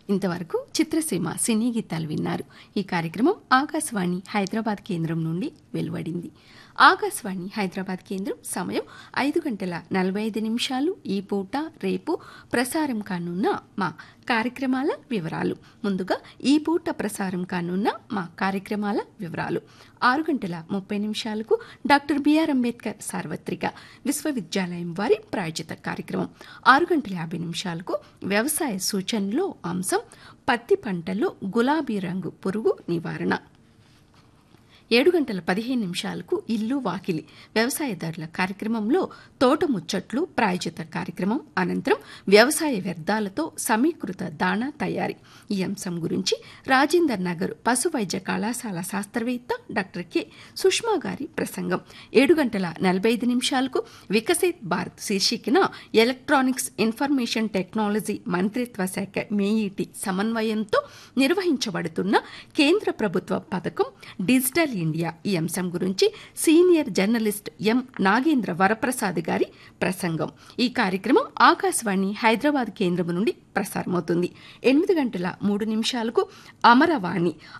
ఇంతవరకు చిత్రసీమ సినీ గీతాలు విన్నారు ఈ కార్యక్రమం ఆకాశవాణి హైదరాబాద్ కేంద్రం నుండి వెలువడింది ఆకాశవాణి హైదరాబాద్ కేంద్రం సమయం ఐదు గంటల నలభై ఐదు నిమిషాలు ఈ పూట రేపు ప్రసారం కానున్న మా కార్యక్రమాల వివరాలు ముందుగా ఈ పూట ప్రసారం కానున్న మా కార్యక్రమాల వివరాలు ఆరు గంటల ముప్పై నిమిషాలకు డాక్టర్ బిఆర్ అంబేద్కర్ సార్వత్రిక విశ్వవిద్యాలయం వారి ప్రాయోజిత కార్యక్రమం ఆరు గంటల యాభై నిమిషాలకు వ్యవసాయ సూచనలో అంశం పత్తి పంటలో గులాబీ రంగు పురుగు నివారణ ఏడు గంటల పదిహేను నిమిషాలకు ఇల్లు వాకిలి వ్యవసాయదారుల కార్యక్రమంలో తోట ముచ్చట్లు ప్రాయోజిత కార్యక్రమం అనంతరం వ్యవసాయ వ్యర్థాలతో సమీకృత దాణా తయారీ ఈ అంశం గురించి రాజేందర్ నగర్ పశు వైద్య కళాశాల శాస్త్రవేత్త డాక్టర్ కె సుష్మా గారి ప్రసంగం ఏడు గంటల నలభై ఐదు నిమిషాలకు వికసిత్ భారత్ శీర్షికన ఎలక్ట్రానిక్స్ ఇన్ఫర్మేషన్ టెక్నాలజీ మంత్రిత్వ శాఖ మేఈటి సమన్వయంతో నిర్వహించబడుతున్న కేంద్ర ప్రభుత్వ పథకం డిజిటల్ ఇండియా ఈ అంశం గురించి senior journalist M Nagendra Varaprasad గారి ప్రసంగం ఈ కార్యక్రమం ఆకాశవాణి హైదరాబాద్ కేంద్రం నుండి ప్రసారమవుతుంది ఎనిమిది గంటల మూడు నిమిషాలకు అమరవాణి